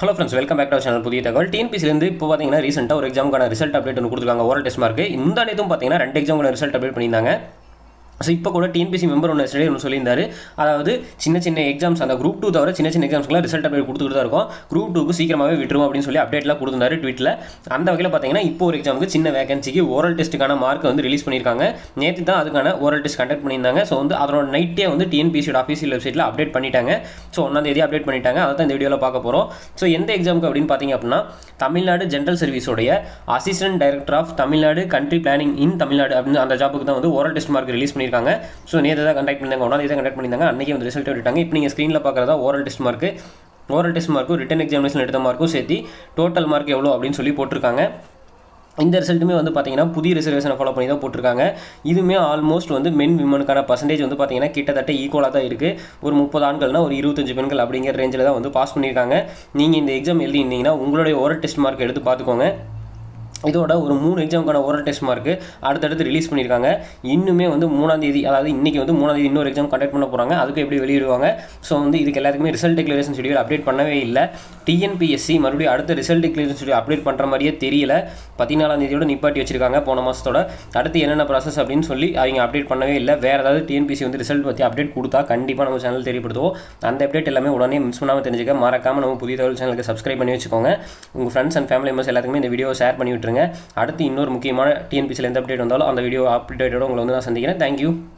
hello friends welcome back to channel புதிய தகவல் டிஎன்பிசிலேருந்து இப்போ பார்த்தீங்கன்னா ரீசெண்டாக ஒரு எக்ஸாமுக்கான ரிசல்ட் அப்டேட் ஒன்று கொடுத்துருக்காங்க ஓரல் டெஸ்ட் மார்க் இந்த நேரத்தும் பார்த்தீங்கன்னா ரெண்டு எக்ஸாமுக்கான ரிசல்ட் அப்டேட் பண்ணியிருந்தாங்க ஸோ இப்போ கூட டிஎன்பிசி மெம்பர் ஒன்று ஸ்டடி ஒன்று சொல்லியிருந்தாரு அதாவது சின்ன சின்ன எக்ஸாம்ஸ் அந்த குரூப் டூ தவிர சின்ன சின்ன எக்ஸாம்ஸ்க்குலாம் ரிசல்ட் அப்டேட் கொடுத்துட்டு தான் இருக்கும் குரூப் டூக்கு சீக்கிரமாகவே விட்டுரும் அப்படின்னு சொல்லி அப்டேட்லாம் கொடுத்துருந்தாரு ட்வீட்டில் அந்த வகையில் பார்த்தீங்கன்னா இப்போ ஒரு எக்ஸாமுக்கு சின்ன வேகன்சிக்கு ஓரல் டெஸ்ட்டுக்கான மார்க் வந்து ரிலீஸ் பண்ணியிருக்காங்க நேற்று தான் அதுக்கான ஓரல் டெஸ்ட் கண்டக்ட் பண்ணியிருந்தாங்க ஸோ வந்து அதோட நைட்டே வந்து டிஎன்பிசியோட அஃபீஷியல் வெப்சைட்டில் அப்டேட் பண்ணிட்டாங்க ஸோ ஒன்றாம் தேதி அப்டேட் பண்ணிட்டாங்க அதை தான் இந்த வீடியோவில் பார்க்க போகிறோம் ஸோ எந்த எக்ஸாமுக்கு அப்படின்னு பார்த்தீங்க அப்படின்னா தமிழ்நாடு ஜென்ரல் சர்வீஸோடைய assistant director of Tamil Nadu country planning in Tamil Nadu அப்படின்னு அந்த ஜாப்புக்கு தான் வந்து ஓரல் டெஸ்ட் மார்க் ரிலீஸ் பண்ணியிருக்காங்க ஸோ நேற்று தான் கண்டக்ட் பண்ணியிருந்தாங்க ஒன்றாம் தேதி தான் கண்டக்ட் பண்ணியிருந்தாங்க அன்றைக்கி வந்து ரிசல்ட் விட்டாங்க இப்போ நீங்கள் ஸ்க்ரீனில் பார்க்குறதா oral test mark oral test மார்க்கும் ரிட்டன் எக்ஸாமினேஷன் எடுத்த மார்க்கும் சேர்த்து டோட்டல் மார்க் எவ்வளோ அப்படின்னு சொல்லி போட்டிருக்காங்க இந்த ரிசல்ட்டுமே வந்து பார்த்தீங்கன்னா புதிய ரிசர்வேஷனை ஃபாலோ பண்ணி தான் போட்டிருக்காங்க இதுவுமே ஆல்மோஸ்ட் வந்து மென் விமனுக்கான பர்சன்டேஜ் வந்து பார்த்தீங்கன்னா கிட்டத்தட்ட ஈக்குவலாக தான் இருக்குது ஒரு முப்பது ஆண்கள்னா ஒரு இருபத்தஞ்சு பெண்கள் அப்படிங்கிற ரேஞ்சில் தான் வந்து பாஸ் பண்ணியிருக்காங்க நீங்கள் இந்த எக்ஸாம் எழுதியிருந்தீங்கன்னா உங்களுடைய ஓரல் டெஸ்ட் மார்க் எடுத்து பார்த்துக்கோங்க இதோட ஒரு மூணு எக்ஸாமுக்கான ஓரல் டெஸ்ட் மார்க்கு அடுத்தடுத்து ரிலீஸ் பண்ணியிருக்காங்க இன்னுமே வந்து மூணாம் தேதி அதாவது இன்றைக்கி வந்து மூணாம் தேதி இன்னொரு எக்ஸாம் கண்டக்ட் பண்ண போகிறாங்க அதுக்கு எப்படி வெளியிடுவாங்க ஸோ வந்து இதுக்கு எல்லாத்துக்குமே ரிசல்ட் டிக்ளரேஷன் ஷெடியூல் அப்டேட் பண்ணவே இல்லை டிஎன்பிஎஸ்சி மறுபடியும் அடுத்த ரிசல்ட் டிக்ளரேஷன் ஷெடியூல் அப்டேட் பண்ணுற மாதிரியே தெரியல பதினாலாம் தேதியோட நிப்பாட்டி வச்சிருக்காங்க போன மாதத்தோட அடுத்து என்னென்ன ப்ராசஸ் அப்படின்னு சொல்லி அவங்க அப்டேட் பண்ணவே இல்லை வேறு ஏதாவது டிஎன்பிசி வந்து ரிசல்ட் பற்றி அப்டேட் கொடுத்தா கண்டிப்பாக நம்ம சேனல் தெரியப்படுத்துவோம் அந்த அப்டேட் எல்லாமே உடனே மிஸ் பண்ணாமல் தெரிஞ்சுக்க மறக்காமல் நம்ம புதிய தகவல் சேனலுக்கு சப்ஸ்கிரைப் பண்ணி வச்சுக்கோங்க உங்கள் ஃப்ரெண்ட்ஸ் அண்ட் ஃபேமிலி மெம்பர்ஸ் எல்லாத்துக்குமே இந்த வீடியோ ஷேர் பண்ணி விட்டுருங்க அடுத்து இன்னொரு முக்கியமான டிஎன்பிசியில் எந்த அப்டேட் வந்தாலும் அந்த வீடியோ அப்டேட்டோட உங்களை வந்து நான் சந்திக்கிறேன் தேங்க்யூ